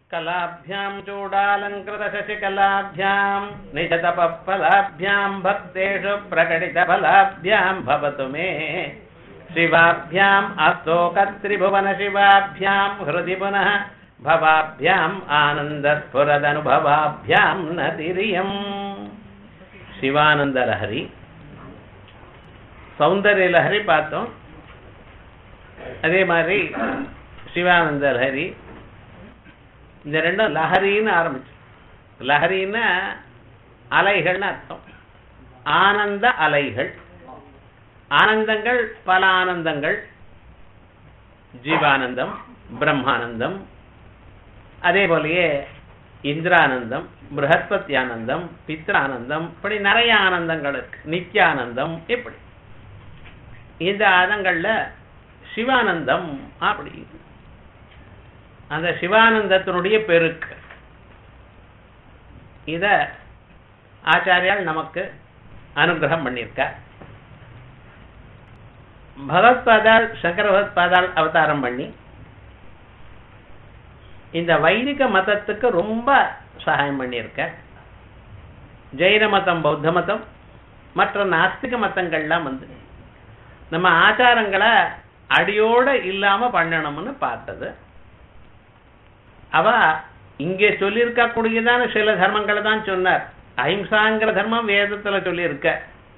कलाभ्याम् चूडालङ्कृतशशिकलाभ्याम् निजतपफलाभ्याम् भक्तेषु प्रकटितफलाभ्याम् भवतु मे शिवाभ्याम् अस्तोकत्रिभुवनशिवाभ्याम् हृदि पुनः भवाभ्याम् आनन्दस्फुरदनुभवाभ्याम् नतिरियम् சிவானந்த லஹரி சௌந்தர்ய லஹரி பார்த்தோம் அதே மாதிரி சிவானந்த லஹரி இந்த ரெண்டும் லஹரின்னு ஆரம்பிச்சு லஹரின்னா அலைகள்னு அர்த்தம் ஆனந்த அலைகள் ஆனந்தங்கள் பல ஆனந்தங்கள் ஜீவானந்தம் பிரம்மானந்தம் அதே போலயே இந்திரானந்தம் பிரகஸ்பத்தியானந்தம் பித்ரானந்தம் இப்படி நிறைய ஆனந்தங்கள் இருக்கு நித்யானந்தம் இப்படி இந்த ஆனந்தங்கள்ல சிவானந்தம் அப்படி அந்த சிவானந்தத்தினுடைய பெருக்கு இத ஆச்சாரியால் நமக்கு அனுகிரகம் பண்ணியிருக்கார் பகவத்பாதால் சங்கர பகவத்பாதால் அவதாரம் பண்ணி இந்த வைதிக மதத்துக்கு ரொம்ப சகாயம் பண்ணியிருக்க ஜெயின மதம் பௌத்த மதம் மற்ற நாஸ்திக மதங்கள்லாம் வந்து நம்ம ஆச்சாரங்களை அடியோட இல்லாம பண்ணணும்னு பார்த்தது அவ இங்கே சொல்லியிருக்க கூடியதான சில தர்மங்களை தான் சொன்னார் அஹிம்சாங்கிற தர்மம் வேதத்துல சொல்லியிருக்க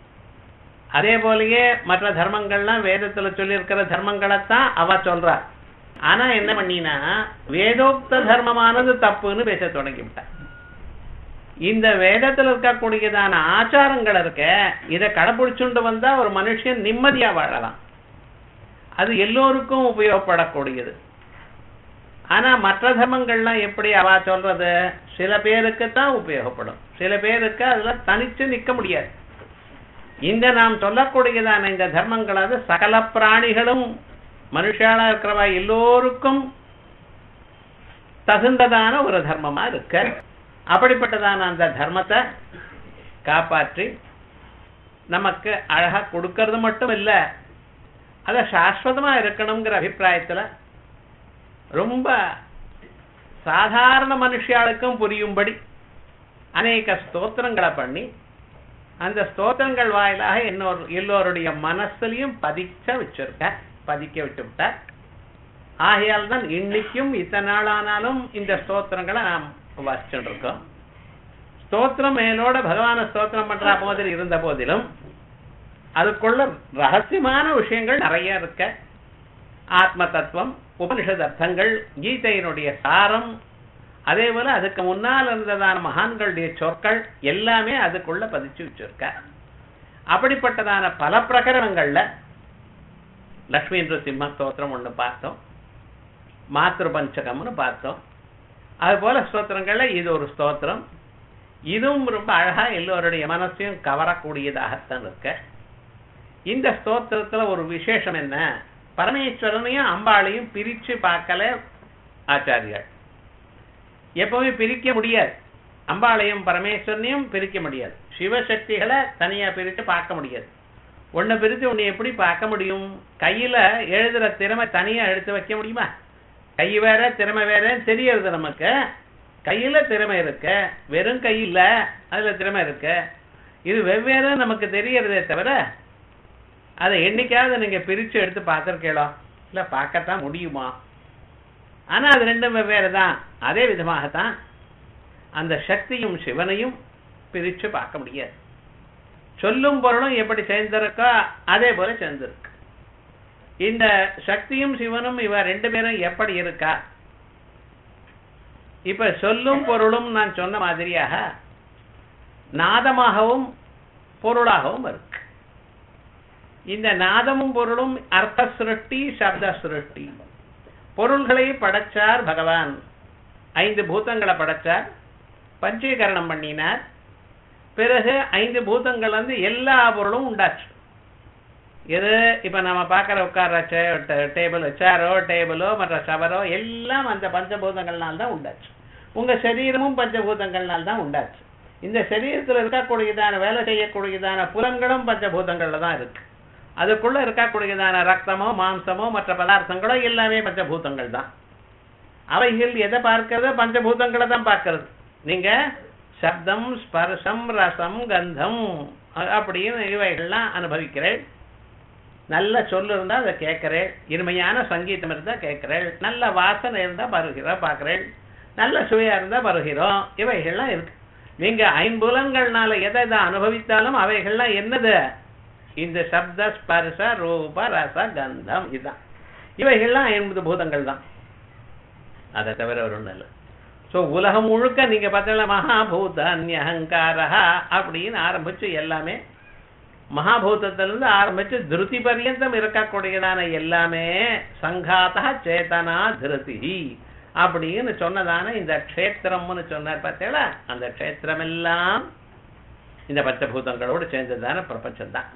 அதே போலயே மற்ற தர்மங்கள்லாம் வேதத்துல சொல்லியிருக்கிற தர்மங்களைத்தான் அவ சொல்றா ஆனா என்ன பண்ணினா வேதோக்த தர்மமானது தப்புன்னு பேச தொடங்கிவிட்டார் இந்த வேதத்துல இருக்கக்கூடியதான ஆச்சாரங்கள் இருக்க இதை கடைபிடிச்சுண்டு வந்தா ஒரு மனுஷன் நிம்மதியா வாழலாம் அது எல்லோருக்கும் உபயோகப்படக்கூடியது ஆனா மற்ற தர்மங்கள்லாம் எப்படி அவ சொல்றது சில பேருக்கு தான் உபயோகப்படும் சில பேருக்கு அதுல தனிச்சு நிக்க முடியாது இந்த நாம் சொல்லக்கூடியதான இந்த தர்மங்களாவது சகல பிராணிகளும் மனுஷாலா இருக்கிறவா எல்லோருக்கும் தகுந்ததான ஒரு தர்மமா இருக்க அப்படிப்பட்டதான அந்த தர்மத்தை காப்பாற்றி நமக்கு அழகா கொடுக்கறது மட்டும் இல்ல அத சாஸ்வதமா இருக்கணுங்கிற அபிப்பிராயத்துல ரொம்ப சாதாரண மனுஷாளுக்கும் புரியும்படி அநேக ஸ்தோத்திரங்களை பண்ணி அந்த ஸ்தோத்திரங்கள் வாயிலாக இன்னொரு எல்லோருடைய மனசுலையும் பதிச்ச வச்சிருக்க பதிக்க விட்டு விட்டார் ஆகையால் தான் இன்னைக்கும் இத்தனை நாள் ஆனாலும் இந்த ஸ்தோத்திரங்களை நாம் வாசிச்சுட்டு இருக்கோம் ஸ்தோத்திரம் மேலோட பகவான ஸ்தோத்திரம் பண்ற போதில் இருந்த போதிலும் அதுக்குள்ள ரகசியமான விஷயங்கள் நிறைய இருக்க ஆத்ம தத்துவம் உபனிஷத் அர்த்தங்கள் கீதையினுடைய சாரம் அதே போல அதுக்கு முன்னால் இருந்ததான மகான்களுடைய சொற்கள் எல்லாமே அதுக்குள்ள பதிச்சு வச்சிருக்க அப்படிப்பட்டதான பல பிரகரணங்கள்ல லக்ஷ்மி சிம்ம ஸ்தோத்திரம் ஒண்ணு பார்த்தோம் மாத்திரு பஞ்சகம்னு பார்த்தோம் அது போல ஸ்தோத்திரங்கள்ல இது ஒரு ஸ்தோத்திரம் இதுவும் ரொம்ப அழகா எல்லோருடைய மனசையும் கவரக்கூடியதாகத்தான் இருக்க இந்த ஸ்தோத்திரத்துல ஒரு விசேஷம் என்ன பரமேஸ்வரனையும் அம்பாளையும் பிரிச்சு பார்க்கல ஆச்சாரியால் எப்பவுமே பிரிக்க முடியாது அம்பாளையும் பரமேஸ்வரனையும் பிரிக்க முடியாது சிவசக்திகளை தனியா பிரித்து பார்க்க முடியாது ஒன்னை பிரித்து ஒன்னு எப்படி பார்க்க முடியும் கையில எழுதுற திறமை தனியா எடுத்து வைக்க முடியுமா கை வேற திறமை வேற தெரியறது நமக்கு கையில திறமை இருக்க வெறும் கையில அதுல திறமை இருக்க இது வெவ்வேறு நமக்கு தெரியறதே தவிர அதை என்னைக்காவது நீங்க பிரிச்சு எடுத்து பார்த்திருக்கீங்களோ இல்ல பார்க்கத்தான் முடியுமா ஆனா அது ரெண்டும் வெவ்வேறு தான் அதே விதமாகத்தான் அந்த சக்தியும் சிவனையும் பிரிச்சு பார்க்க முடியாது சொல்லும் பொருளும் எப்படி சேர்ந்திருக்கோ அதே போல சேர்ந்திருக்கு இந்த சக்தியும் சிவனும் இவ ரெண்டு பேரும் எப்படி இருக்கா இப்ப சொல்லும் பொருளும் நான் சொன்ன மாதிரியாக நாதமாகவும் பொருளாகவும் இருக்கு இந்த நாதமும் பொருளும் அர்த்த சுருட்டி சப்த சுருட்டி பொருள்களை படைச்சார் பகவான் ஐந்து பூதங்களை படைச்சார் பஞ்சீகரணம் பண்ணினார் பிறகு ஐந்து பூதங்கள் வந்து எல்லா பொருளும் உண்டாச்சு எது இப்ப நம்ம பார்க்கற உட்கார்ற டேபிள் சேரோ டேபிளோ மற்ற சவரோ எல்லாம் அந்த பஞ்சபூதங்கள்னால் தான் உண்டாச்சு உங்க சரீரமும் பஞ்சபூதங்கள்னால் தான் உண்டாச்சு இந்த சரீரத்தில் இருக்கக்கூடியதான வேலை செய்யக்கூடியதான புலன்களும் பஞ்சபூதங்கள்ல தான் இருக்கு அதுக்குள்ள இருக்கக்கூடியதான ரத்தமோ மாம்சமோ மற்ற பதார்த்தங்களோ எல்லாமே பஞ்சபூதங்கள் தான் அவைகள் எதை பார்க்கறது பஞ்சபூதங்களை தான் பார்க்கறது நீங்க சப்தம் ஸ்பர்சம் ரசம் கந்தம் அ- அப்படின்னு இவைகள்லாம் அனுபவிக்கிறேன் நல்ல சொல்லு இருந்தா அதை கேட்கிறேன் இனிமையான சங்கீதம் இருந்தா கேட்கிறேன் நல்ல வாசனை இருந்தா பருகிறோம் பார்க்கிறேன் நல்ல சுவையா இருந்தா பருகிறோம் இவைகள்லாம் இருக்கு நீங்க ஐம்புலங்கள்னால எதை எதை அனுபவித்தாலும் அவைகள்லாம் என்னது இந்த சப்த ஸ்பர்ச ரூப ரச கந்தம் இதுதான் இவைகள்லாம் ஐம்பது பூதங்கள் தான் அதை தவிர ஒரு ஒண்ணும் இல்லை ஸோ உலகம் முழுக்க நீங்க பார்த்தீங்கன்னா மகாபூத அந்யஹங்காரா அப்படின்னு ஆரம்பிச்சு எல்லாமே மகாபூதத்திலிருந்து ஆரம்பிச்சு திருதி பர்யந்தம் இருக்கக்கூடியதான எல்லாமே சங்காதா சேதனா திருதி அப்படின்னு சொன்னதான இந்த க்ஷேத்திரம்னு சொன்னார் பார்த்தீங்களா அந்த க்ஷேத்திரம் எல்லாம் இந்த பஞ்சபூதங்களோடு சேர்ந்ததான பிரபஞ்சம் தான்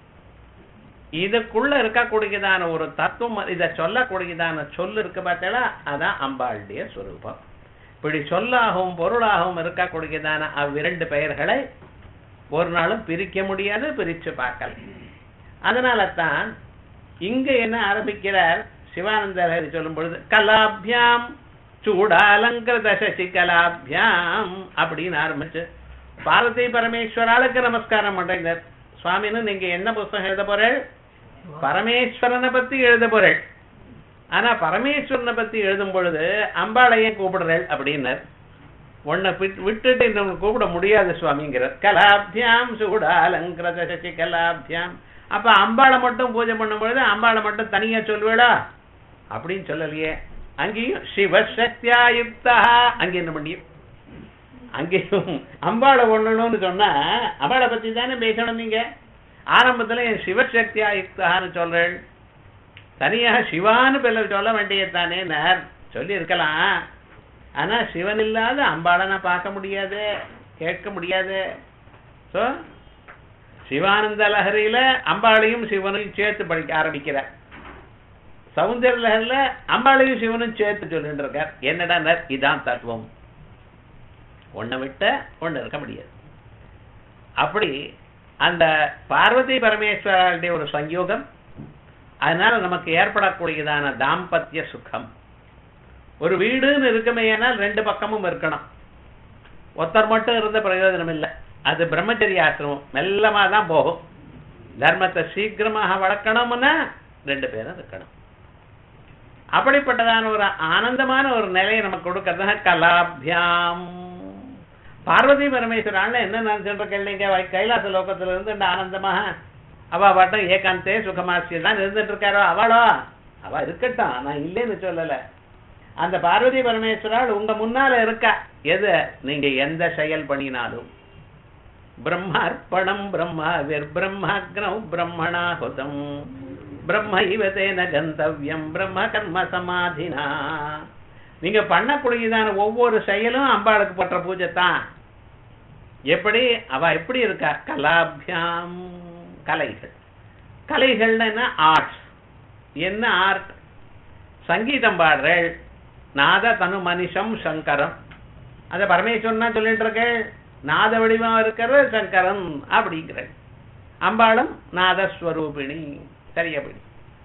இதுக்குள்ள இருக்கக்கூடியதான ஒரு தத்துவம் இதை சொல்லக்கூடியதான சொல்லு இருக்கு பார்த்தீங்களா அதான் அம்பாளுடைய ஸ்வரூபம் இப்படி சொல்லாகவும் பொருளாகவும் இருக்கக்கூடியதான அவ்விரண்டு பெயர்களை ஒரு நாளும் பிரிக்க முடியாது பிரிச்சு பார்க்கல அதனால தான் இங்க என்ன ஆரம்பிக்கிறார் சிவானந்தர் சொல்லும் பொழுது கலாபியாம் சூடாலங்கிருத சசி கலாபியாம் அப்படின்னு ஆரம்பிச்சு பார்வதி பரமேஸ்வராளுக்கு நமஸ்காரம் பண்றீங்க சுவாமின்னு நீங்க என்ன புஸ்தகம் எழுத போறேன் பரமேஸ்வரனை பத்தி எழுத போறேன் ஆனா பரமேஸ்வரனை பத்தி எழுதும் பொழுது அம்பாளையே கூப்பிடுறேன் அப்படின்னார் உன்னை விட்- விட்டுட்டு இன்னொன்னு கூப்பிட முடியாது சுவாமிங்கிறார் கலாபியாம் சூடாலங்கிருத சசி கலாபியாம் அப்ப அம்பாளை மட்டும் பூஜை பண்ணும் பொழுது அம்பாளை மட்டும் தனியா சொல்லுவேடா அப்படின்னு சொல்லலையே அங்கேயும் சிவசக்தியா யுக்தா அங்கே என்ன பண்ணியும் அங்கேயும் அம்பாளை ஒண்ணணும்னு சொன்னா அம்பாளை பத்தி தானே பேசணும் நீங்க ஆரம்பத்துல என் சிவசக்தியா யுக்தான்னு சொல்றேன் தனியாக சிவான்னு பிள்ளை சொல்ல வேண்டியதுதானே நேர் சொல்லி இருக்கலாம் ஆனா சிவன் இல்லாத அம்பாளை நான் பார்க்க முடியாது கேட்க முடியாது சோ சிவானந்த லஹரியில அம்பாளையும் சிவனையும் சேர்த்து படிக்க ஆரம்பிக்கிறார் சௌந்தர லஹரில அம்பாளையும் சிவனும் சேர்த்து சொல்லிட்டு இருக்கார் என்னடா நர் இதான் தத்துவம் ஒன்னை விட்ட ஒண்ணு இருக்க முடியாது அப்படி அந்த பார்வதி பரமேஸ்வரருடைய ஒரு சங்கயோகம் அதனால நமக்கு ஏற்படக்கூடியதான தாம்பத்திய சுகம் ஒரு வீடுன்னு இருக்குமேயானால் ரெண்டு பக்கமும் இருக்கணும் ஒருத்தர் மட்டும் இருந்த பிரயோஜனம் இல்லை அது பிரம்மச்சரிய ஆசிரமம் மெல்லமா தான் போகும் தர்மத்தை சீக்கிரமாக வளர்க்கணும்னா ரெண்டு பேரும் இருக்கணும் அப்படிப்பட்டதான ஒரு ஆனந்தமான ஒரு நிலையை நமக்கு கொடுக்கறதா கலாபியாம் பார்வதி பரமேஸ்வரான என்ன நினைச்சுட்டு கேள்விங்க கைலாச லோகத்துல இருந்து இந்த ஆனந்தமாக அவ பாட்டம் ஏகாந்தே சுகமாசி தான் இருந்துட்டு இருக்காரோ அவளோ அவ இருக்கட்டும் நான் இல்லைன்னு சொல்லல அந்த பார்வதி பரமேஸ்வரால் உங்க முன்னால இருக்கா எது நீங்க எந்த செயல் பண்ணினாலும் பிரம்மார்ப்பணம் பிரம்மா விர்பிரம்மாக்னம் பிரம்மணாஹுதம் பிரம்ம இவதேன கந்தவ்யம் பிரம்ம கர்ம சமாதினா நீங்க பண்ணக்கூடியதான ஒவ்வொரு செயலும் அம்பாளுக்கு பற்ற பூஜை தான் எப்படி அவ எப்படி இருக்கா கலாபியாம் கலைகள் கலைகள்னா என்ன ஆர்ட்ஸ் என்ன ஆர்ட் சங்கீதம் பாடுறேள் நாத தனு மனிஷம் சங்கரம் அத பரமேஸ்வரன் தான் சொல்லிட்டு இருக்கேள் நாத வடிவா இருக்கிற சங்கரன் அப்படிங்கிற அம்பாளும் நாதஸ்வரூபிணி சரியா போயிடு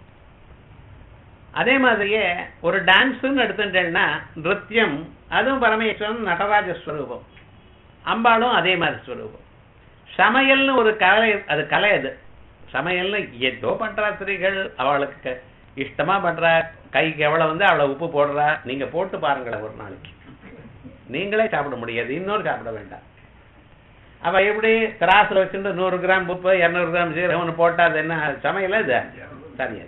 அதே மாதிரியே ஒரு டான்ஸ்ன்னு எடுத்துட்டேன்னா நிருத்தியம் அதுவும் பரமேஸ்வரன் நடராஜ ஸ்வரூபம் அம்பாளும் அதே மாதிரி ஸ்வரூபம் சமையல்னு ஒரு கலை அது கலை அது சமையல்னு ஏதோ பண்றா ஸ்திரீகள் அவளுக்கு க- இஷ்டமா பண்றா கைக்கு எவ்வளவு வந்து அவளை உப்பு போடுறா நீங்க போட்டு பாருங்களேன் ஒரு நாளைக்கு நீங்களே சாப்பிட முடியாது இன்னொரு சாப்பிட வேண்டாம் அவ எப்படி திராசுல வச்சுட்டு நூறு கிராம் உப்பு இருநூறு கிராம் சீரகம்னு போட்டா அது என்ன சமையல இது சரியா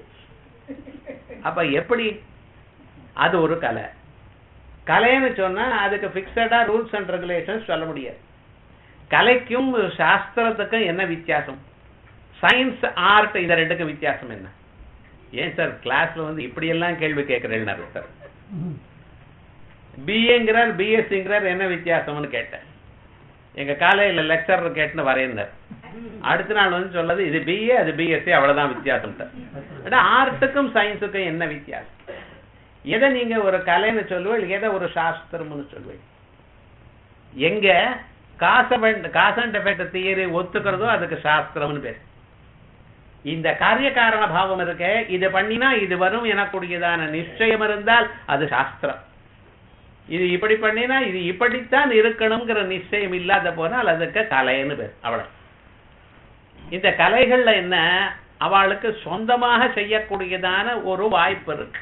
அப்ப எப்படி அது ஒரு கலை கலைன்னு சொன்னா அதுக்கு பிக்சடா ரூல்ஸ் அண்ட் ரெகுலேஷன்ஸ் சொல்ல முடியாது கலைக்கும் சாஸ்திரத்துக்கும் என்ன வித்தியாசம் சயின்ஸ் ஆர்ட் இந்த ரெண்டுக்கும் வித்தியாசம் என்ன ஏன் சார் கிளாஸ்ல வந்து இப்படி எல்லாம் கேள்வி கேட்கிறேன் சார் பிஏங்கிறார் பிஎஸ்சிங்கிறார் என்ன வித்தியாசம்னு கேட்டேன் எங்க காலையில லெக்சரர் கேட்டுன்னு வரையிருந்தார் அடுத்த நாள் வந்து சொல்லது இது பிஏ அது பிஎஸ்சி அவ்வளவுதான் வித்தியாசம் ஆர்ட்டுக்கும் சயின்ஸுக்கும் என்ன வித்தியாசம் எதை நீங்க ஒரு கலைன்னு சொல்லுவீங்க எதை ஒரு சாஸ்திரம்னு சொல்லுவீங்க எங்க காச காசண்ட் எஃபெக்ட் தியரி ஒத்துக்கிறதோ அதுக்கு சாஸ்திரம்னு பேர் இந்த காரிய காரண பாவம் இருக்கே இது பண்ணினா இது வரும் எனக்கூடியதான நிச்சயம் இருந்தால் அது சாஸ்திரம் இது இப்படி பண்ணினா இது இப்படித்தான் இருக்கணுங்கிற நிச்சயம் இல்லாத போனால் அதுக்கு கலைன்னு பேர் அவ்வளவு இந்த கலைகள்ல என்ன அவளுக்கு சொந்தமாக செய்யக்கூடியதான ஒரு வாய்ப்பு இருக்கு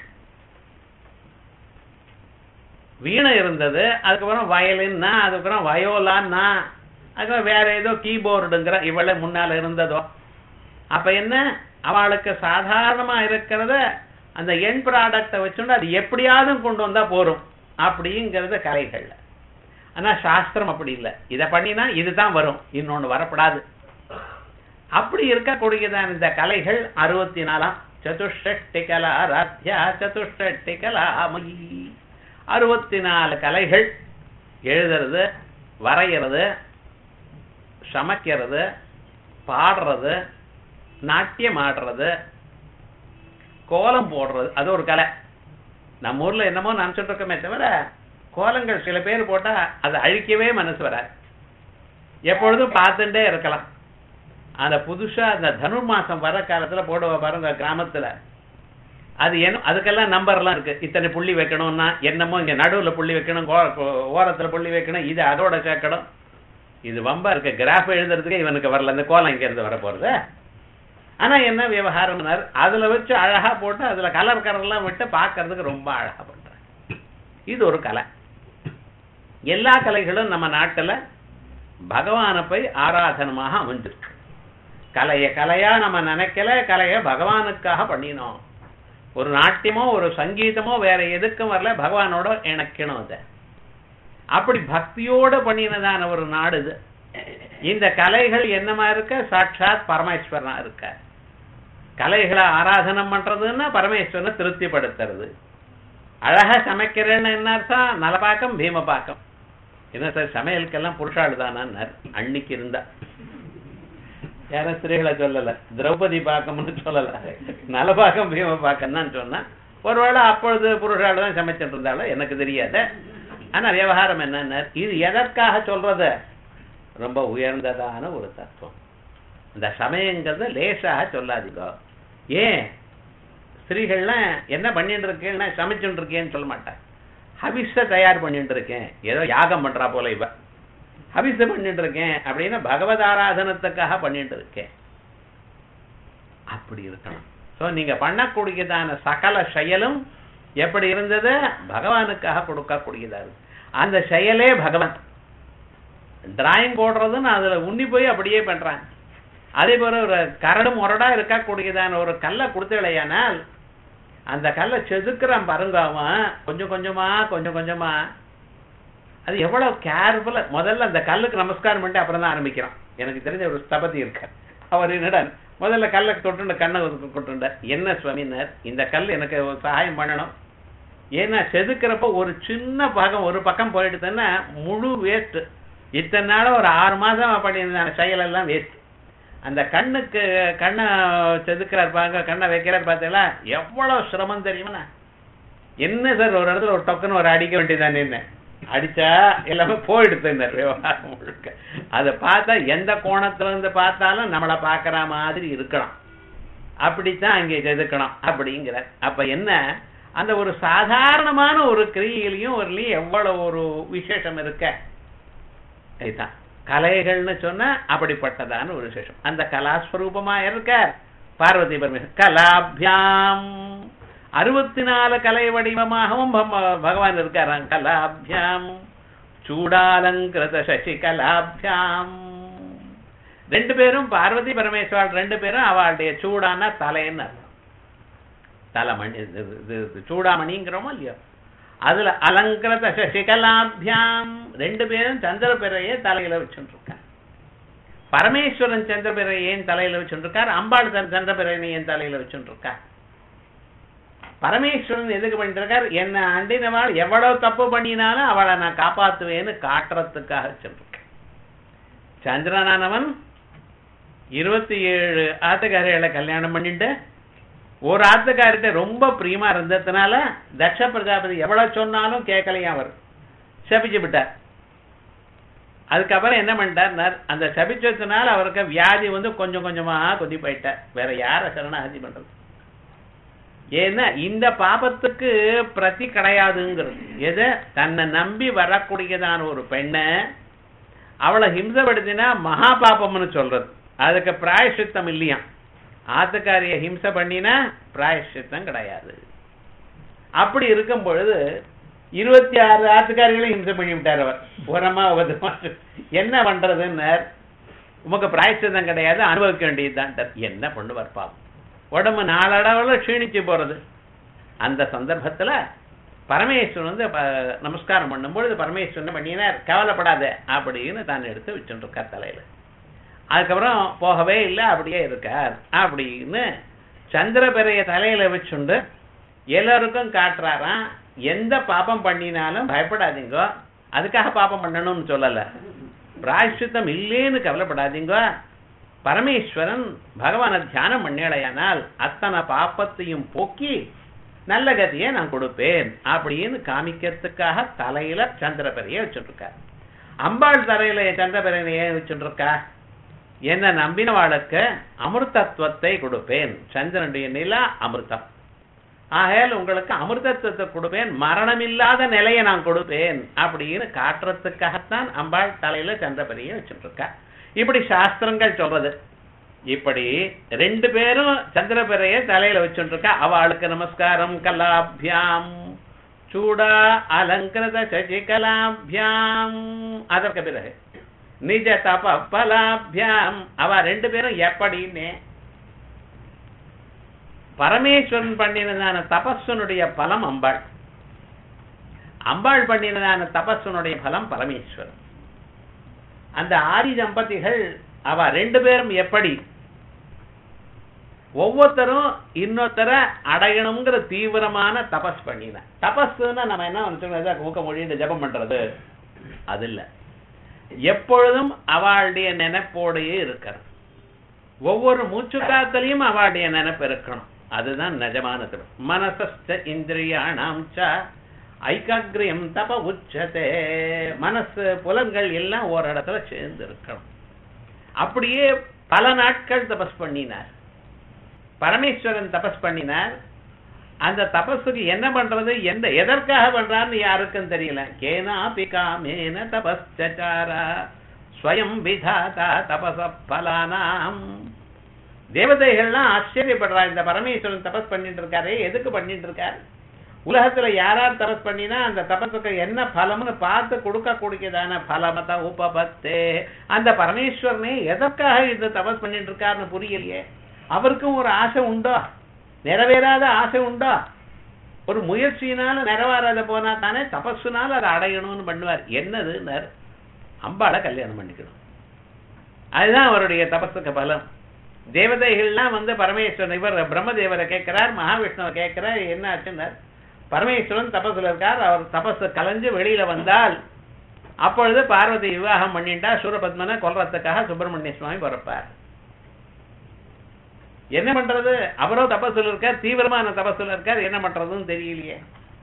வீணை இருந்தது அதுக்கப்புறம் வயலின்னா அதுக்கப்புறம் வயோலான்னா அதுக்கப்புறம் வேற ஏதோ கீபோர்டுங்கிற இவள முன்னால இருந்ததோ அப்ப என்ன அவளுக்கு சாதாரணமா இருக்கிறத அந்த என் ப்ராடக்டை வச்சுட்டு அது எப்படியாவது கொண்டு வந்தா போரும் அப்படிங்கிறது கலைகள்ல ஆனா சாஸ்திரம் அப்படி இல்லை இதை பண்ணினா இதுதான் வரும் இன்னொன்னு வரப்படாது அப்படி இருக்கக்கூடியதான இந்த கலைகள் அறுபத்தி நாலாம் சதுஷ்டி கலா ராத்யா சதுஷ்டி கலாமயி அறுபத்தி நாலு கலைகள் எழுதுறது வரைகிறது சமைக்கிறது பாடுறது நாட்டியம் ஆடுறது கோலம் போடுறது அது ஒரு கலை நம்ம ஊர்ல என்னமோ நினைச்சிட்டு இருக்கோமே தவிர கோலங்கள் சில பேர் போட்டா அதை அழிக்கவே மனசு வராது எப்பொழுதும் பார்த்துட்டே இருக்கலாம் அந்த புதுசா அந்த தனுர் மாசம் வர காலத்துல போடுவ பாருங்க கிராமத்துல அது என்ன அதுக்கெல்லாம் நம்பர்லாம் இருக்கு இத்தனை புள்ளி வைக்கணும்னா என்னமோ இங்க நடுவுல புள்ளி வைக்கணும் ஓ- ஓ- ஓரத்துல புள்ளி வைக்கணும் இது அதோட சேர்க்கணும் இது வம்பா இருக்கு கிராஃப் எழுதுறதுக்கே இவனுக்கு வரல இந்த கோலம் இங்க இருந்து வர போறது ஆனா என்ன விவகாரம்னார் அதுல வச்சு அழகா போட்டு அதுல கலர் கலர்லாம் விட்டு பார்க்கிறதுக்கு ரொம்ப அழகா பண்றாங்க இது ஒரு கலை எல்லா கலைகளும் நம்ம நாட்டுல பகவானை போய் ஆராதனமாக அமைஞ்சிருக்கு கலைய கலையா நம்ம நினைக்கல கலைய பகவானுக்காக பண்ணினோம் ஒரு நாட்டியமோ ஒரு சங்கீதமோ வேற எதுக்கும் வரல பகவானோட இணைக்கணும் அதை அப்படி பக்தியோட பண்ணினதான ஒரு நாடு இது இந்த கலைகள் என்னமா இருக்க சாட்சாத் பரமேஸ்வரனா இருக்க கலைகளை ஆராதனம் பண்றதுன்னா பரமேஸ்வரனை திருப்திப்படுத்துறது அழகா சமைக்கிறேன்னு என்ன அர்த்தம் நலபாக்கம் பீமபாக்கம் என்ன சார் சமையலுக்கெல்லாம் புருஷாள் தானான்னார் அன்னைக்கு இருந்தா யாரும் ஸ்திரீகளை சொல்லல திரௌபதி பாக்கம்னு சொல்லல நலபாக்கம் பீமபாக்கம் தான் சொன்னா ஒருவேளை அப்பொழுது புருஷாள் தான் சமைச்சிட்டு இருந்தாலும் எனக்கு தெரியாது ஆனா விவகாரம் என்னன்னா இது எதற்காக சொல்றது ரொம்ப உயர்ந்ததான ஒரு தத்துவம் இந்த சமயங்கிறத லேசாக சொல்லாதீங்க ஏன் ஸ்திரீகள்லாம் என்ன பண்ணிட்டு இருக்கேன்னா சமைச்சுட்டு இருக்கேன்னு சொல்ல மாட்டாங்க ஹவிஸ தயார் பண்ணிட்டு இருக்கேன் ஏதோ யாகம் பண்றா போல இவ ஹவிஸ பண்ணிட்டு இருக்கேன் அப்படின்னா பகவத் ஆராதனத்துக்காக பண்ணிட்டு இருக்கேன் அப்படி இருக்கணும் சோ நீங்க பண்ணக்கூடியதான சகல செயலும் எப்படி இருந்தது பகவானுக்காக கொடுக்கக்கூடியதா இருக்கு அந்த செயலே பகவான் டிராயிங் போடுறதுன்னு அதுல உன்னி போய் அப்படியே பண்றாங்க அதே போல ஒரு கரடு முரடா இருக்கக்கூடியதான ஒரு கல்லை கொடுத்தலையானால் அந்த கல்லை செதுக்குறான் பாருங்க அவன் கொஞ்சம் கொஞ்சமா கொஞ்சம் கொஞ்சமா அது எவ்வளவு கேர்ஃபுல்லா முதல்ல அந்த கல்லுக்கு நமஸ்காரம் பண்ணிட்டு அப்புறம் தான் ஆரம்பிக்கிறான் எனக்கு தெரிஞ்ச ஒரு ஸ்தபதி இருக்கார் அவர் என்னடா முதல்ல கல்லை தொட்டுண்டு கண்ணை கொட்டுண்டார் என்ன சுவாமினார் இந்த கல் எனக்கு ஒரு சகாயம் பண்ணணும் ஏன்னா செதுக்கிறப்ப ஒரு சின்ன பாகம் ஒரு பக்கம் போயிடுதுன்னா முழு வேஸ்ட் இத்தனை நாளும் ஒரு ஆறு மாசம் பண்ணியிருந்த செயல் எல்லாம் வேஸ்ட் அந்த கண்ணுக்கு கண்ணை செதுக்கிறார் பாங்க கண்ணை வைக்கிறார் பார்த்தீங்களா எவ்வளவு சிரமம் தெரியுமா என்ன சார் ஒரு இடத்துல ஒரு டொக்குன்னு ஒரு அடிக்க வேண்டியதானே என்ன அடிச்சா எல்லாமே போயிடுது இந்த விவகாரம் முழுக்க அதை பார்த்தா எந்த கோணத்துல இருந்து பார்த்தாலும் நம்மளை பார்க்கற மாதிரி இருக்கணும் அப்படித்தான் அங்கே செதுக்கணும் அப்படிங்கிற அப்ப என்ன அந்த ஒரு சாதாரணமான ஒரு கிரியிலையும் ஒருலையும் எவ்வளவு ஒரு விசேஷம் இருக்க இதுதான் கலைகள்னு சொன்னா அப்படிப்பட்டதான ஒரு விசேஷம் அந்த கலாஸ்வரூபமா இருக்க பார்வதி பரமேஸ்வரன் கலாபியாம் அறுபத்தி நாலு கலை வடிவமாகவும் பம்ம- பகவான் இருக்காராம் கலாபியாம் சூடாலங்கிருத சசி கலாபியாம் ரெண்டு பேரும் பார்வதி பரமேஸ்வரன் ரெண்டு பேரும் அவளுடைய சூடான தலைன்னு அர்த்தம் தலைமணி இது இது- இது சூடாமணிங்கிறோமோ இல்லையோ அதுல அலங்கிருத சசிகலாபியாம் ரெண்டு பேரும் சந்திரபிறையை தலையில வச்சுருக்காங்க பரமேஸ்வரன் சந்திரபிறை ஏன் தலையில வச்சுருக்கார் அம்பாள் தன் சந்திரபிறையை ஏன் தலையில வச்சுருக்கார் பரமேஸ்வரன் எதுக்கு பண்ணிட்டு இருக்கார் என்ன அண்டினவாள் எவ்வளவு தப்பு பண்ணினாலும் அவளை நான் காப்பாத்துவேன்னு காட்டுறதுக்காக வச்சிருக்கேன் சந்திரனானவன் இருபத்தி ஏழு ஆத்துக்காரிகளை கல்யாணம் பண்ணிட்டு ஒரு ஆத்துக்காரிட்ட ரொம்ப பிரியமா இருந்ததுனால தட்ச பிரஜாபதி எவ்வளவு சொன்னாலும் கேட்கலையா அவர் சபிச்சு விட்டார் அதுக்கப்புறம் என்ன பண்ணிட்டார் அந்த சபிச்சதுனால அவருக்கு வியாதி வந்து கொஞ்சம் கொஞ்சமா கொதி போயிட்டார் வேற யார சரணாகதி பண்றது ஏன்னா இந்த பாபத்துக்கு பிரதி கிடையாதுங்கிறது எது தன்னை நம்பி வரக்கூடியதான ஒரு பெண்ணை அவளை ஹிம்சப்படுத்தினா மகா பாபம்னு சொல்றது அதுக்கு பிராயசித்தம் இல்லையா ஆத்துக்காரிய ஹிம்சை பண்ணினா பிராயசித்தம் கிடையாது அப்படி இருக்கும் பொழுது இருபத்தி ஆறு ஆத்துக்காரிகளையும் ஹிம்சை பண்ணி விட்டார் அவர் உரமா உபதமா என்ன பண்றதுன்னு உமக்கு பிராயசித்தம் கிடையாது அனுபவிக்க வேண்டியதுதான் என்ன பண்ணுவார் பாவம் உடம்பு நாளடவில் க்ஷீணிச்சு போறது அந்த சந்தர்ப்பத்துல பரமேஸ்வரன் வந்து ப- நமஸ்காரம் பண்ணும்பொழுது பரமேஸ்வரன் பண்ணினார் கவலைப்படாத அப்படின்னு தான் எடுத்து வச்சுட்டு இருக்கார் தலையில அதுக்கப்புறம் போகவே இல்லை அப்படியே இருக்கார் அப்படின்னு சந்திரபிறைய தலையில வச்சுண்டு எல்லாருக்கும் காட்டுறாராம் எந்த பாபம் பண்ணினாலும் பயப்படாதீங்க அதுக்காக பாபம் பண்ணணும்னு சொல்லல பிராயஷ்சித்தம் இல்லேன்னு கவலைப்படாதீங்க பரமேஸ்வரன் பகவானை தியானம் பண்ணலையானால் அத்தனை பாப்பத்தையும் போக்கி நல்ல கதியை நான் கொடுப்பேன் அப்படின்னு காமிக்கிறதுக்காக தலையில சந்திரபிறையை வச்சுருக்கார் அம்பாள் தலையில சந்திரபிறையை ஏன் வச்சுருக்கா என்ன நம்பினவாளுக்கு அமிர்தத்துவத்தை கொடுப்பேன் சந்திரனுடைய நிலா அமிர்தம் ஆகையால் உங்களுக்கு அமிர்தத்துவத்தை கொடுப்பேன் மரணமில்லாத நிலையை நான் கொடுப்பேன் அப்படின்னு காட்டுறதுக்காகத்தான் அம்பாள் தலையில சந்திரபதியை வச்சுருக்கா இப்படி சாஸ்திரங்கள் சொல்றது இப்படி ரெண்டு பேரும் சந்திரபிறைய தலையில வச்சுருக்கா அவளுக்கு நமஸ்காரம் கலாபியாம் சூடா அலங்கிருத சசிகலாபியாம் அதற்கு பிறகு நிஜ தப பலாபியாம் அவ ரெண்டு பேரும் எப்படின்னு பரமேஸ்வரன் பண்ணினதான தபஸ்வனுடைய பலம் அம்பாள் அம்பாள் பண்ணினதான தபஸ்வனுடைய பலம் பரமேஸ்வரன் அந்த ஆதி தம்பதிகள் அவ ரெண்டு பேரும் எப்படி ஒவ்வொருத்தரும் இன்னொருத்தரை அடையணுங்கிற தீவிரமான தபஸ் பண்ணின தபஸ்ன்னா நம்ம என்ன நினைச்சோம் மூக்க மொழின்னு ஜெபம் பண்றது அது இல்ல எப்பொழுதும் அவளுடைய நினைப்போடையே இருக்கிறது ஒவ்வொரு மூச்சு காத்துலயும் அவளுடைய நினைப்பு இருக்கணும் அதுதான் நிஜமானது மனசஸ்த இந்திரியாணாம் ச ஐகாகிரியம் தப உச்சதே மனசு புலன்கள் எல்லாம் ஒரு இடத்துல சேர்ந்து இருக்கணும் அப்படியே பல நாட்கள் தபஸ் பண்ணினார் பரமேஸ்வரன் தபஸ் பண்ணினார் அந்த தபஸுக்கு என்ன பண்றது எந்த எதற்காக பண்றான்னு யாருக்கும் தெரியல கேனா பிகாமேன தபஸ்சாரா ஸ்வயம் விதாதா தபச பலானாம் தேவதைகள்லாம் ஆச்சரியப்படுறா இந்த பரமேஸ்வரன் தபஸ் பண்ணிட்டு இருக்காரே எதுக்கு பண்ணிட்டு இருக்காரு உலகத்துல யாரார் தபஸ் பண்ணினா அந்த தபஸுக்கு என்ன பலம்னு பார்த்து கொடுக்க கூடியதான பலமத உபபத்தே அந்த பரமேஸ்வரனே எதற்காக இந்த தபஸ் பண்ணிட்டு இருக்காருன்னு புரியலையே அவருக்கும் ஒரு ஆசை உண்டோ நிறைவேறாத ஆசை உண்டோ ஒரு முயற்சியினால நிறைவேறாத போனா தானே தபஸுனால அதை அடையணும்னு பண்ணுவார் என்னதுன்னார் அம்பாளை கல்யாணம் பண்ணிக்கணும் அதுதான் அவருடைய தபஸுக்கு பலம் தேவதைகள்லாம் வந்து பரமேஸ்வரன் இவர் பிரம்மதேவரை கேட்கிறார் மகாவிஷ்ணுவை கேட்கிறார் என்ன ஆச்சுன்னார் பரமேஸ்வரன் தபஸ்ல இருக்கார் அவர் தபஸ் கலைஞ்சு வெளியில வந்தால் அப்பொழுது பார்வதி விவாகம் பண்ணிட்டா சூரபத்மனை கொல்றதுக்காக சுப்பிரமணிய சுவாமி பிறப்பார் என்ன பண்றது அவரோ தபஸ்ல இருக்கார் தீவிரமான தபஸ்ல இருக்கார் என்ன பண்றதுன்னு தெரியலையே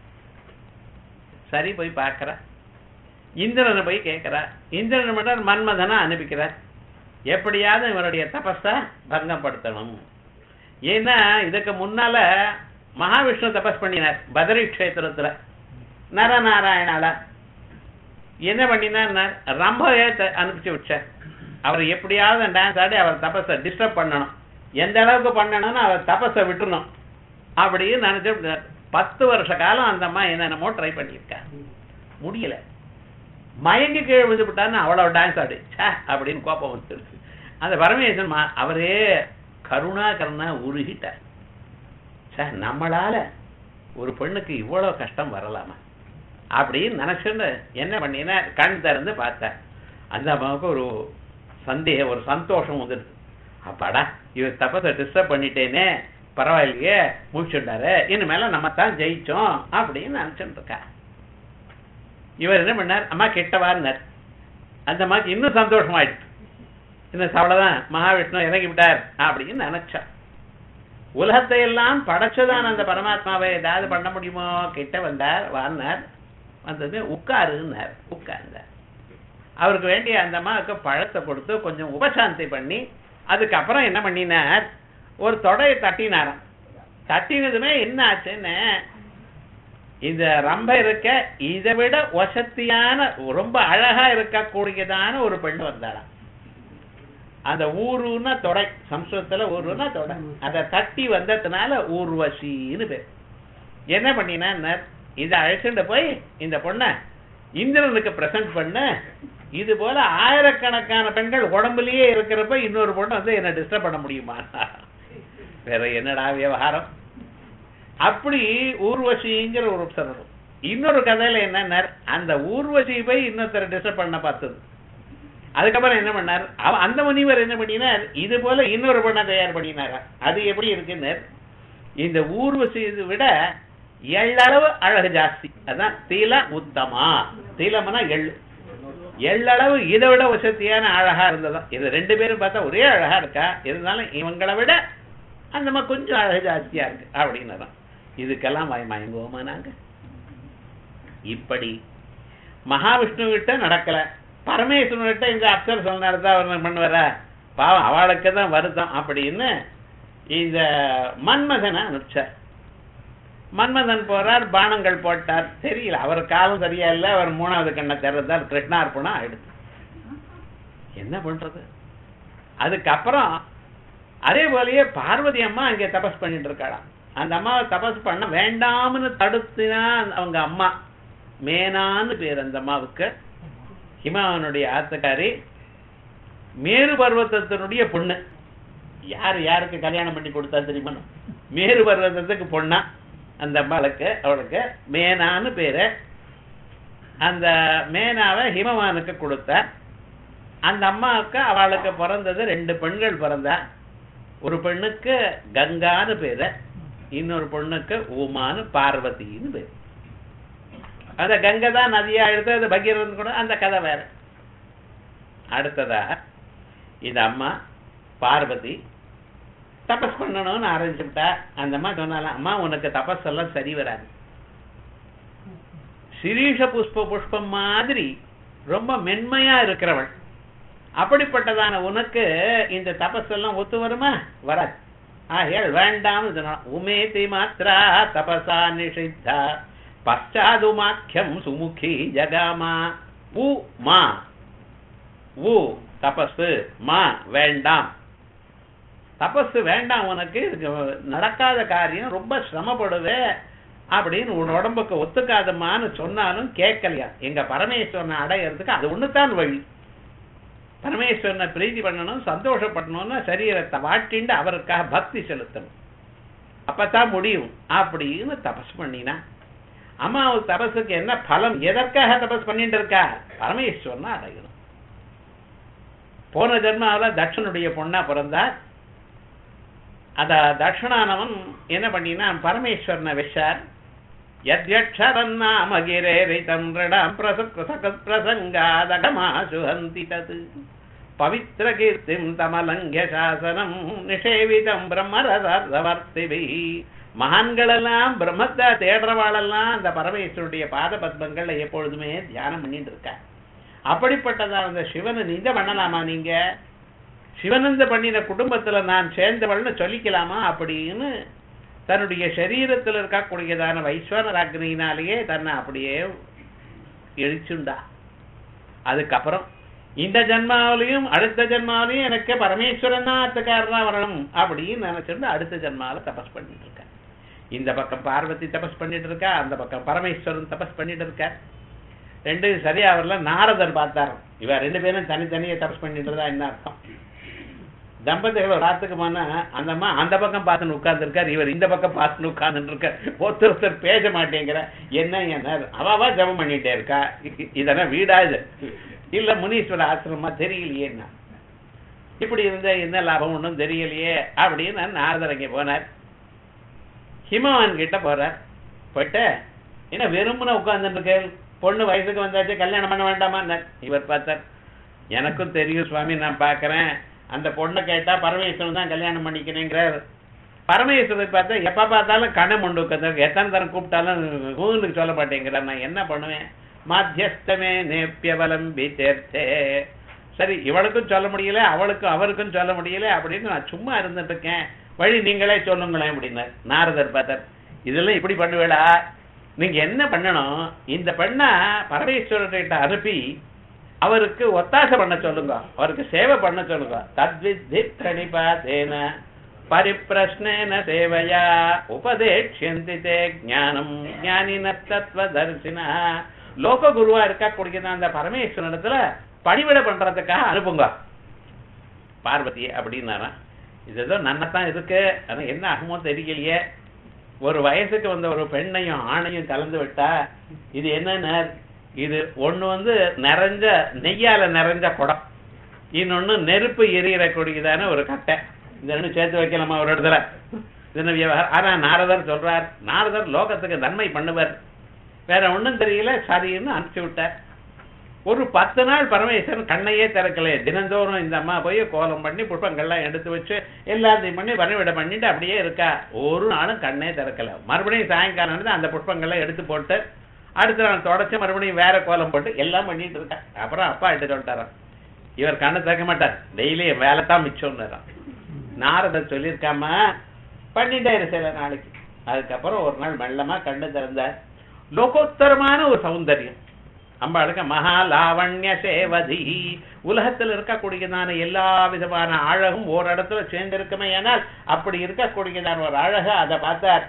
சரி போய் பார்க்கற இந்திரனை போய் கேட்கிறா இந்திரன் மட்டும் மன்மதனை அனுப்பிக்கிறார் எப்படியாவது இவருடைய தபஸை பங்கப்படுத்தணும் ஏன்னா இதுக்கு முன்னால மகாவிஷ்ணு தபஸ் பண்ணினார் பதரி கஷேத்திரத்துல நரநாராயணால என்ன பண்ணினார் ரம்பவே த- அனுப்பிச்சு வச்சார் அவர் எப்படியாவது டான்ஸ் ஆடி அவர் தபஸை டிஸ்டர்ப் பண்ணணும் எந்த அளவுக்கு பண்ணணும்னு அவர் தபஸை விட்டுறணும் அப்படின்னு நினைச்சு பத்து வருஷ காலம் அந்த அம்மா என்னென்னமோ ட்ரை பண்ணியிருக்கார் முடியல மயங்கி கீழே விழுந்து விட்டான்னு அவ்வளவு டான்ஸ் ஆடி ச்சே அப்படின்னு கோபம் வந்துருச்சு அந்த பரமேஸ்வரன் மா- அவரே கருணா கருணா உருகிட்டார் ச்சே நம்மளால ஒரு பெண்ணுக்கு இவ்வளவு கஷ்டம் வரலாமா அப்படின்னு நினைச்சுன்னு என்ன பண்ணினா கண் திறந்து பார்த்தேன் அந்த அம்மாவுக்கு ஒரு சந்தேகம் ஒரு சந்தோஷம் வந்துடுது அப்பாடா இவர் தப்பத்தை டிஸ்டர்ப் பண்ணிட்டேனே பரவாயில்லையே முடிச்சுட்டாரு இனிமேல நம்ம தான் ஜெயிச்சோம் அப்படின்னு நினைச்சுட்டு இருக்கா இவர் என்ன பண்ணார் அம்மா கெட்டவார்னார் அந்த அம்மாக்கு இன்னும் சந்தோஷமாயிடுச்சு இன்னும் அவ்வளவுதான் மகாவிஷ்ணு இறங்கி விட்டார் அப்படின்னு நினைச்சா உலகத்தை எல்லாம் படைச்சதான் அந்த பரமாத்மாவை ஏதாவது பண்ண முடியுமோ கிட்ட வந்தார் வாழ்னார் வந்தது உட்காருன்னார் உட்கார்ந்தார் அவருக்கு வேண்டிய அந்த அம்மாவுக்கு பழத்தை கொடுத்து கொஞ்சம் உபசாந்தி பண்ணி அதுக்கப்புறம் என்ன பண்ணினார் ஒரு தொடையை தட்டினாராம் தட்டினதுமே என்ன ஆச்சுன்னு இந்த ரம்ப இருக்க இதை விட வசத்தியான ரொம்ப அழகா இருக்கக்கூடியதான ஒரு பெண் வந்தாராம் அந்த ஊருன்னா தொடை சம்ஸ்கிருதத்துல ஊருன்னா தொடை அதை தட்டி வந்ததுனால ஊர்வசின்னு பேர் என்ன பண்ணினா இதை அழைச்சிட்டு போய் இந்த பொண்ண இந்திரனுக்கு பிரசன்ட் பண்ண இது போல ஆயிரக்கணக்கான பெண்கள் உடம்புலயே இருக்கிறப்ப இன்னொரு பொண்ணு வந்து என்ன டிஸ்டர்ப் பண்ண முடியுமா வேற என்னடா விவகாரம் அப்படி ஊர்வசிங்கிற ஒரு சொல்லணும் இன்னொரு கதையில என்ன அந்த ஊர்வசி போய் இன்னொருத்தர் டிஸ்டர்ப் பண்ண பார்த்தது அதுக்கப்புறம் என்ன பண்ணார் அவ அந்த முனிவர் என்ன பண்ணினார் இது போல இன்னொரு பொண்ணை தயார் பண்ணினாரா அது எப்படி இருக்குன்னு இந்த ஊர்வசி விட எள்ளளவு அழகு ஜாஸ்தி அதான் தீல உத்தமா தீலம்னா எள்ளு எள்ளளவு இதை விட வசதியான அழகா இருந்ததா இது ரெண்டு பேரும் பார்த்தா ஒரே அழகா இருக்கா இருந்தாலும் இவங்களை விட அந்த மாதிரி கொஞ்சம் அழகு ஜாஸ்தியா இருக்கு அப்படின்னு தான் இதுக்கெல்லாம் வாய் மயங்குவோமா நாங்க இப்படி மகாவிஷ்ணு கிட்ட நடக்கல பரமேஸ்வரன் கிட்ட இந்த அப்சர் சொன்ன நேரத்தை அவர் பண்ணுவார பாவம் அவளுக்கு தான் வருத்தம் அப்படின்னு இந்த மன்மதனை அனுப்பிச்சார் மன்மதன் போறார் பானங்கள் போட்டார் தெரியல அவர் காலம் சரியா இல்ல அவர் மூணாவது கண்ணை திறந்தார் கிருஷ்ணார்ப்பணம் ஆயிடுச்சு என்ன பண்றது அதுக்கப்புறம் அதே போலயே பார்வதி அம்மா அங்கே தபஸ் பண்ணிட்டு இருக்காளாம் அந்த அம்மாவை தபஸ் பண்ண வேண்டாம்னு தடுத்தினா அவங்க அம்மா மேனான்னு பேர் அந்த அம்மாவுக்கு ஹிமாவனுடைய ஆத்துக்காரி மேரு பர்வத்தத்தினுடைய பொண்ணு யார் யாருக்கு கல்யாணம் பண்ணி கொடுத்தா தெரியுமா மேரு பர்வத்தத்துக்கு பொண்ணா அந்த அம்மாளுக்கு அவளுக்கு மேனான்னு பேரு அந்த மேனாவை ஹிமவானுக்கு கொடுத்த அந்த அம்மாவுக்கு அவளுக்கு பிறந்தது ரெண்டு பெண்கள் பிறந்தா ஒரு பெண்ணுக்கு கங்கான்னு பேரு இன்னொரு பொண்ணுக்கு உமான்னு பார்வதின்னு பேரு அந்த கங்கை தான் நதியா எடுத்து அது பகீரன் கூட அந்த கதை வேற அடுத்ததா இந்த அம்மா பார்வதி தபஸ் பண்ணணும்னு ஆரம்பிச்சுட்டா அந்த அம்மா சொன்னாலாம் அம்மா உனக்கு தபஸ் எல்லாம் சரி வராது சிரீஷ புஷ்ப புஷ்பம் மாதிரி ரொம்ப மென்மையா இருக்கிறவள் அப்படிப்பட்டதான உனக்கு இந்த தபஸ் எல்லாம் ஒத்து வருமா வராது ஆகையால் வேண்டாம் உமேதி மாத்ரா தபசா நிஷித்தா பశ్చాదుమాఖ్యం சுமுகி ஜகாமா உ மா உ தபஸ் மா வேண்டாம் தபஸ் வேண்டாம் உனக்கு இதுக்கு நடக்காத காரியம் ரொம்ப சிரமப்படுவே அப்படின்னு உன் உடம்புக்கு ஒத்துக்காதமான்னு சொன்னாலும் கேட்கலையா எங்க பரமேஸ்வரனை அடையிறதுக்கு அது ஒண்ணுதான் வழி பரமேஸ்வரனை பிரீதி பண்ணணும் சந்தோஷப்படணும்னா சரீரத்தை வாட்டிண்டு அவருக்காக பக்தி செலுத்தணும் அப்பதான் முடியும் அப்படின்னு தபஸ் பண்ணினா அம்மாவு தபஸுக்கு என்ன பலம் எதற்காக தபஸ் பண்ணிட்டு இருக்கா பரமேஸ்வரனை அடையணும் போன ஜென்மாவில் தட்சனுடைய பொண்ணா பிறந்தார் அத தட்சணானவன் என்ன பண்ணினா பரமேஸ்வரனை வச்சார் யத்யக்ஷரன்னாமகிரேரிதம் ரிடம் பிரசக் பிரசங்காதகமாசு ஹந்தி தத் பவித்திர கீர்த்திம் தமலங்கிய சாசனம் நிஷேவிதம் பிரம்மரதவர்த்திபி மகான்களெல்லாம் பிரம்மத்தை தேடுறவாளெல்லாம் அந்த பரமேஸ்வருடைய பாத பத்மங்கள்ல எப்பொழுதுமே தியானம் பண்ணிட்டு இருக்கா அப்படிப்பட்டதா அந்த சிவனை நிந்த பண்ணலாமா நீங்க சிவனந்த பண்ணின குடும்பத்துல நான் சேர்ந்தவள்னு சொல்லிக்கலாமா அப்படின்னு தன்னுடைய சரீரத்தில் இருக்கக்கூடியதான வைஸ்வர அக்னியினாலேயே தன்னை அப்படியே எழிச்சுண்டா அதுக்கப்புறம் இந்த ஜென்மாவிலையும் அடுத்த ஜென்மாவிலையும் எனக்கு பரமேஸ்வரன் தான் அத்துக்காரனா வரணும் அப்படின்னு நினைச்சிருந்து அடுத்த ஜென்மாவில தபஸ் பண்ணிட்டு இருக்கேன் இந்த பக்கம் பார்வதி தபஸ் பண்ணிட்டு இருக்கா அந்த பக்கம் பரமேஸ்வரன் தபஸ் பண்ணிட்டு இருக்கார் ரெண்டு சரியா வரல நாரதர் பார்த்தார் இவ ரெண்டு பேரும் தனித்தனியே தபஸ் பண்ணிட்டு இருந்தா என்ன அர்த்தம் தம்பதிகள் ஒரு ராத்துக்கு போனா அந்த அம்மா அந்த பக்கம் பார்த்துன்னு உட்கார்ந்துருக்கார் இவர் இந்த பக்கம் பார்த்துன்னு உட்கார்ந்துட்டு இருக்கார் ஒருத்தர் ஒருத்தர் பேச மாட்டேங்கிற என்ன என்ன அவாவா ஜபம் பண்ணிட்டே இருக்கா இதெல்லாம் வீடா இது இல்ல முனீஸ்வர ஆசிரமா தெரியலையே என்ன இப்படி இருந்த என்ன லாபம் ஒன்றும் தெரியலையே அப்படின்னு நாரதர் அங்கே போனார் ஹிமவான் கிட்ட போறார் போயிட்டு என்ன வெறுமனை உட்கார்ந்துட்டு பொண்ணு வயசுக்கு வந்தாச்சு கல்யாணம் பண்ண வேண்டாமா இவர் பார்த்தார் எனக்கும் தெரியும் சுவாமி நான் பார்க்கறேன் அந்த பொண்ணை கேட்டா பரமேஸ்வரன் தான் கல்யாணம் பண்ணிக்கிறேங்கிறார் பரமேஸ்வரர் பார்த்தா எப்ப பார்த்தாலும் கண்ணை மண்டு உட்காந்து எத்தனை தரம் கூப்பிட்டாலும் ஊனுக்கு சொல்ல மாட்டேங்கிறார் நான் என்ன பண்ணுவேன் மாத்தியஸ்தமே நேப்பியவலம்பித்தேர்த்தே சரி இவளுக்கும் சொல்ல முடியல அவளுக்கும் அவருக்கும் சொல்ல முடியல அப்படின்னு நான் சும்மா இருந்துட்டு இருக்கேன் வழி நீங்களே சொல்லுங்களேன் அப்படின்னார் நாரதர் பார்த்தார் இதெல்லாம் இப்படி பண்ணுவேடா நீங்க என்ன பண்ணணும் இந்த பெண்ணை பரமேஸ்வரர்கிட்ட அனுப்பி அவருக்கு ஒத்தாசை பண்ண சொல்லுங்க அவருக்கு சேவை பண்ண சொல்லுங்க தத்வித்தி பிரணிபாதேன பரிப்பிரஷ்னேன சேவையா உபதேட்சியந்தி தே ஞானம் ஞானின தத்துவதர்சினா லோக குருவா இருக்கக்கூடிய அந்த பரமேஸ்வரனிடத்துல பணிவிட பண்றதுக்காக அனுப்புங்க பார்வதி அப்படின்னாரா இது ஏதோ நன்னத்தான் இருக்கு ஆனா என்ன ஆகுமோ தெரியலையே ஒரு வயசுக்கு வந்த ஒரு பெண்ணையும் ஆணையும் கலந்து விட்டா இது என்னன்னா இது ஒண்ணு வந்து நிறைஞ்ச நெய்யால நிறைஞ்ச குடம் இன்னொன்னு நெருப்பு எரியக்கூடியதான ஒரு கட்டை இந்த ரெண்டு சேர்த்து வைக்கலாமா ஒரு இடத்துல இது என்ன விவகாரம் ஆனா நாரதர் சொல்றார் நாரதர் லோகத்துக்கு நன்மை பண்ணுவர் வேற ஒண்ணும் தெரியல சரின்னு அனுப்பிச்சு விட்டார் ஒரு பத்து நாள் பரமேஸ்வரன் கண்ணையே திறக்கலையே தினந்தோறும் இந்த அம்மா போய் கோலம் பண்ணி புஷ்பங்கள்லாம் எடுத்து வச்சு எல்லாத்தையும் பண்ணி பணிவிட பண்ணிட்டு அப்படியே இருக்கா ஒரு நாளும் கண்ணே திறக்கல மறுபடியும் சாயங்காலம் வந்து அந்த புஷ்பங்கள்லாம் எடுத்து போட்டு அடுத்த நாள் தொடச்சு மறுபடியும் வேற கோலம் போட்டு எல்லாம் பண்ணிட்டு இருக்கா அப்புறம் அப்பா எடுத்து சொல்லிட்டாராம் இவர் கண்ணை திறக்க மாட்டார் டெய்லி வேலை தான் மிச்சம்னுறான் நாரதர் சொல்லியிருக்காம பண்ணிட்டே இரு சில நாளைக்கு அதுக்கப்புறம் ஒரு நாள் மெல்லமா கண்ணு திறந்தார் லோகோத்தரமான ஒரு சௌந்தரியம் அம்பாளுக்கு மகா லாவண்ய சேவதி உலகத்தில் இருக்கக்கூடியதான எல்லா விதமான அழகும் ஒரு இடத்துல சேர்ந்திருக்குமே ஆனால் அப்படி இருக்கக்கூடியதான ஒரு அழகு அதை பார்த்தார்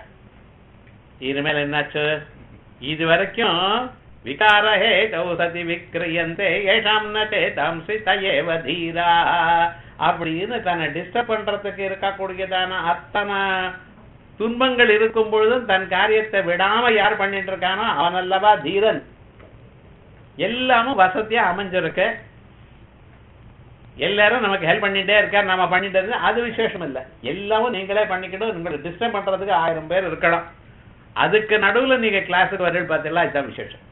இனிமேல் என்னாச்சு இது வரைக்கும் விகாரஹே கௌசதி விக்ரியந்தே ஏஷாம் நே தாம்சி தயேவ தீரா அப்படின்னு தன்னை டிஸ்டர்ப் பண்றதுக்கு இருக்கக்கூடியதான அத்தனை துன்பங்கள் இருக்கும் பொழுதும் தன் காரியத்தை விடாம யார் பண்ணிட்டு இருக்கானோ அவன் அல்லவா தீரன் எல்லாமும் வசதியா அமைஞ்சிருக்கு எல்லாரும் நமக்கு ஹெல்ப் பண்ணிட்டே இருக்கார் நாம பண்ணிட்டு இருந்தா அது விசேஷம் இல்ல எல்லாமும் நீங்களே பண்ணிக்கிட்டு உங்களை டிஸ்டர்ப் பண்றதுக்கு ஆயிரம் பேர் இருக்கலாம் அதுக்கு நடுவுல நீங்க கிளாஸுக்கு வரீங்க பார்த்தீங்களா இதுதான் விசேஷம்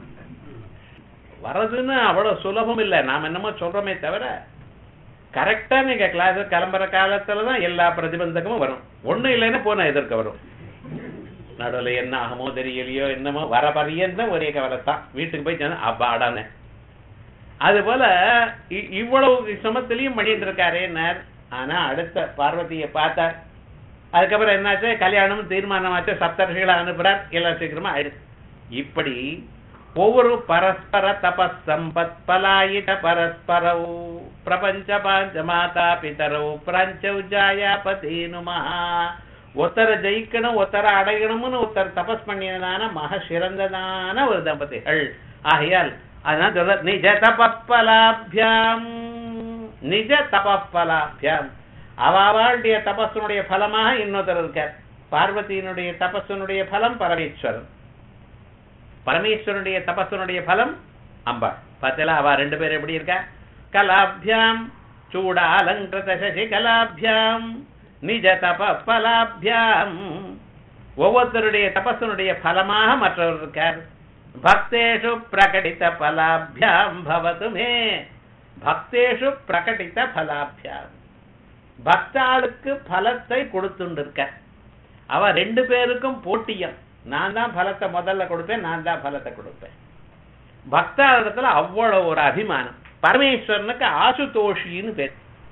வர்றதுன்னு அவ்வளவு சுலபம் இல்ல நாம என்னமோ சொல்றோமே தவிர கரெக்டா நீங்க கிளாஸ் கிளம்புற காலத்துல தான் எல்லா பிரதிபந்தகமும் வரும் ஒண்ணும் இல்லைன்னா போன எதிர்க்க வரும் நடுவுல என்ன ஆகுமோ தெரியலையோ என்னமோ வர பரியந்தம் ஒரே கவலை தான் வீட்டுக்கு போய் சேர்ந்து அப்பாடானே அது போல இ- இவ்வளவு சிரமத்திலையும் பண்ணிட்டு இருக்காரேன்னார் ஆனா அடுத்த பார்வதியை பார்த்தார் அதுக்கப்புறம் என்னாச்சு கல்யாணம் தீர்மானமாச்சு சப்தர்ஷிகளை அனுப்புறார் எல்லாம் சீக்கிரமா ஆயிடுச்சு இப்படி ஒவ்வொரு பரஸ்பர தபஸ் சம்பத் பலாயித பரஸ்பரவு பிரபஞ்ச பாஞ்ச மாதா பிதரவு பிராஞ்சவ் ஜாயாபதீனுமா ஒருத்தரை ஜெயிக்கணும் ஒருத்தரை அடையணும்னு ஒருத்தர் தபஸ் பண்ணியதான மக சிறந்ததான ஒரு தம்பதிகள் ஆகையால் அதனால சொல்ற நிஜ தபப்பலாபியாம் நிஜ தபப்பலாபியாம் அவளுடைய தபஸனுடைய பலமாக இன்னொருத்தர் இருக்கார் பார்வதியினுடைய தபஸனுடைய பலம் பரமேஸ்வரன் பரமேஸ்வரனுடைய தபஸனுடைய பலம் அம்பாள் பார்த்தல அவ ரெண்டு பேரும் எப்படி இருக்கா கலாபியாம் சூடாலங்கிருத சசி கலாபியாம் நிஜ தப பலாபியாம் ஒவ்வொருத்தருடைய தபஸனுடைய பலமாக மற்றவர் இருக்கார் பக்தேஷு பிரகடித பலாபியாம் பவது மே பக்தேஷு பிரகடித பலாபியாம் பக்தாளுக்கு பலத்தை கொடுத்துருக்க அவ ரெண்டு பேருக்கும் போட்டியம் நான் தான் பலத்தை முதல்ல கொடுப்பேன் நான் தான் பலத்தை கொடுப்பேன் பக்தாளிடத்துல அவ்வளவு ஒரு அபிமானம் பரமேஸ்வரனுக்கு ஆசுதோஷின்னு பேர்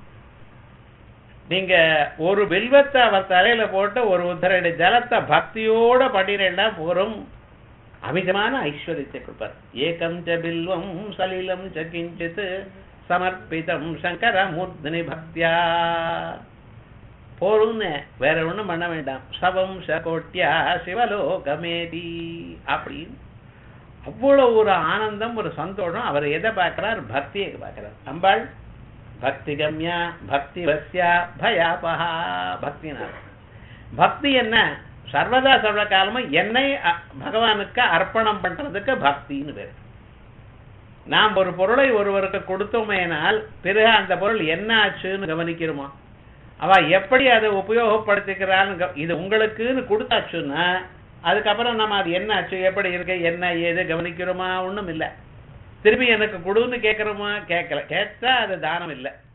நீங்க ஒரு வில்வத்தை அவர் தலையில போட்டு ஒரு உத்தரடி ஜலத்தை பக்தியோட பண்ணினா போரும் அமிதமான ஐஸ்வர்யத்தை கொடுப்பார் ஏகம் ச பில்வம் சலிலம் ச கிஞ்சித் சமர்ப்பிதம் சங்கர மூர்த்தனி பக்தியா போரும்னு வேற ஒண்ணும் பண்ண வேண்டாம் சவம் சகோட்டியா சிவலோகமேதி அப்படின்னு அவ்வளவு ஒரு ஆனந்தம் ஒரு சந்தோஷம் அவர் எதை பார்க்கிறார் பக்தியை பார்க்கிறார் அம்பாள் பக்தி கம்யா பக்தி வசியா பயாபகா பக்தினார் பக்தி என்ன சர்வதா சர்வ காலமும் என்னை அ- பகவானுக்கு அர்ப்பணம் பண்றதுக்கு பக்தின்னு பேர் நாம் ஒரு பொருளை ஒருவருக்கு கொடுத்தோமேனால் பிறகு அந்த பொருள் என்ன ஆச்சுன்னு கவனிக்கிறோமா அவ எப்படி அதை உபயோகப்படுத்திக்கிறான்னு கவ- இது உங்களுக்குன்னு கொடுத்தாச்சுன்னா அதுக்கப்புறம் நம்ம அது என்ன ஆச்சு எப்படி இருக்கு என்ன ஏது கவனிக்கிறோமா ஒண்ணும் இல்ல திருப்பி எனக்கு கொடுன்னு கேட்கிறோமா கேட்கல கேட்டா அது தானம் இல்லை